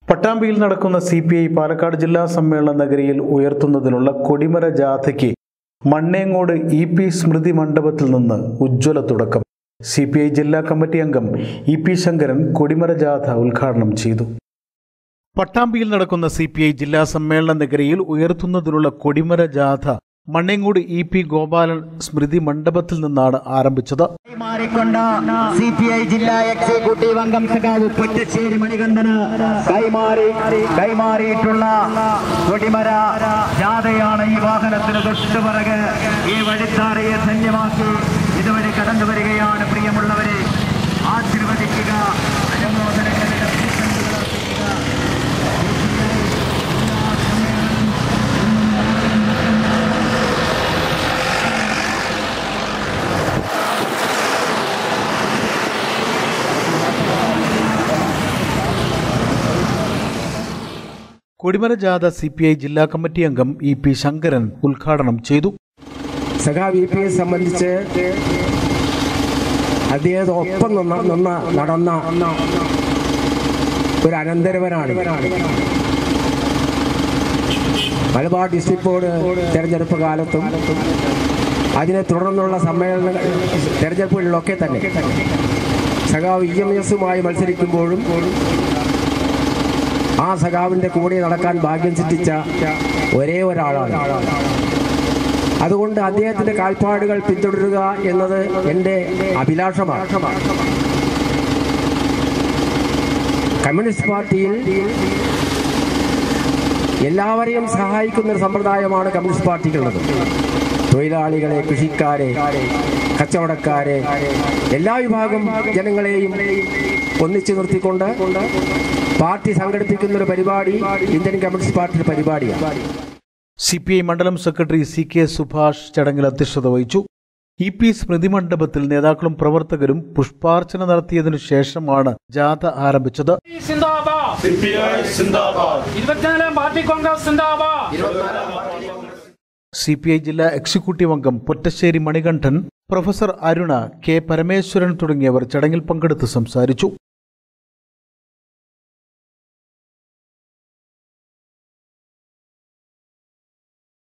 പട്ടാമ്പിയിൽ നടക്കുന്ന C P I Palakkad ജില്ലാ സമ്മേളന നഗരിയിൽ ഉയർത്തുന്നതിനുള്ള കൊടിമര ജാഥയ്ക്ക് മണ്ണേങ്ങോട് ഇ പി സ്മൃതി മണ്ഡപത്തിൽ നിന്ന് ഉജ്ജ്വല തുടക്കം സി പി ഐ ജില്ലാ കമ്മിറ്റി അംഗം ഇ പി ശങ്കരൻ കൊടിമര ജാഥ ഉദ്ഘാടനം ചെയ്തു പട്ടാമ്പിയിൽ നടക്കുന്ന സി പി ഐ ജില്ലാ സമ്മേളന നഗരിയിൽ ഉയർത്തുന്നതിനുള്ള കൊടിമര ജാഥ മണ്ണേങ്ങോട് ഇ പി ഗോപാലൻ സ്മൃതി മണ്ഡപത്തിൽ നിന്നാണ് ആരംഭിച്ചത് കൈമാറിക്കൊണ്ട് സി പി ഐ ജില്ലാ എക്സിക്യൂട്ടീവ് അംഗം സഖാവ് പൊറ്റശ്ശേരി മണികണ്ഠന് കൈമാറി കൈമാറിയിട്ടുള്ള കൊടിമര ജാഥയാണ് ഈ വാഹനത്തിന് തൊട്ടുപിറകെ ഈ വഴിത്താറയെ ധന്യമാക്കി ഇതുവഴി കടന്നു വരികയാണ് പ്രിയമുള്ളവരെ ആശീർവദിക്കുക അനുമോദനങ്ങളുടെ ഭൂഖണ്ഡങ്ങൾ അർപ്പിക്കുക. കൊടിമര ജാഥ സി പി ഐ ജില്ലാ കമ്മിറ്റി അംഗം ഇ പി ശങ്കരൻ ഉദ്ഘാടനം ചെയ്തു സഖാ വി പിയെ സംബന്ധിച്ച് അദ്ദേഹത്തെ ഒപ്പം നിന്ന നിന്ന നടന്ന ഒരു അനന്തരവനാണ് മലബാർ ഡിസ്ട്രിക്ട് ബോർഡ് തെരഞ്ഞെടുപ്പ് കാലത്തും അതിനെ തുടർന്നുള്ള സമ്മേളന തെരഞ്ഞെടുപ്പുകളിലൊക്കെ തന്നെ സഖാവ് ഇ എം എസുമായി മത്സരിക്കുമ്പോഴും ആ സഖാവിൻ്റെ കൂടെ നടക്കാൻ ഭാഗ്യം സിദ്ധിച്ച ഒരേ ഒരാളാണ് അതുകൊണ്ട് അദ്ദേഹത്തിന്റെ കാൽപ്പാടുകൾ പിന്തുടരുക എന്നത് എൻ്റെ അഭിലാഷമാണ് കമ്മ്യൂണിസ്റ്റ് പാർട്ടിയിൽ എല്ലാവരെയും സഹായിക്കുന്ന ഒരു സമ്പ്രദായമാണ് കമ്മ്യൂണിസ്റ്റ് പാർട്ടിക്കുള്ളത് തൊഴിലാളികളെ കൃഷിക്കാരെ കച്ചവടക്കാരെ എല്ലാ വിഭാഗം ജനങ്ങളെയും ഒന്നിച്ചു നിർത്തിക്കൊണ്ട് പാർട്ടി സംഘടിപ്പിക്കുന്ന ഒരു പരിപാടി ഇന്ത്യൻ കമ്മ്യൂണിസ്റ്റ് പാർട്ടിയുടെ പരിപാടിയാണ് സി പി ഐ മണ്ഡലം സെക്രട്ടറി സി കെ സുഭാഷ് ചടങ്ങിൽ അധ്യക്ഷത വഹിച്ചു ഇ പി സ്മൃതി മണ്ഡപത്തിൽ നേതാക്കളും പ്രവർത്തകരും പുഷ്പാർച്ചന നടത്തിയതിനു ശേഷമാണ് ജാഥ ആരംഭിച്ചത് സിന്ദാബാദ് ഇരുപത്തിനാലാം പാർട്ടി കോൺഗ്രസ് സിന്ദാബാദ് സി പി ഐ ജില്ലാ എക്സിക്യൂട്ടീവ് അംഗം പൊറ്റശ്ശേരി മണികണ്ഠൻ പ്രൊഫസർ അരുണ കെ പരമേശ്വരൻ തുടങ്ങിയവർ ചടങ്ങിൽ പങ്കെടുത്ത് സംസാരിച്ചു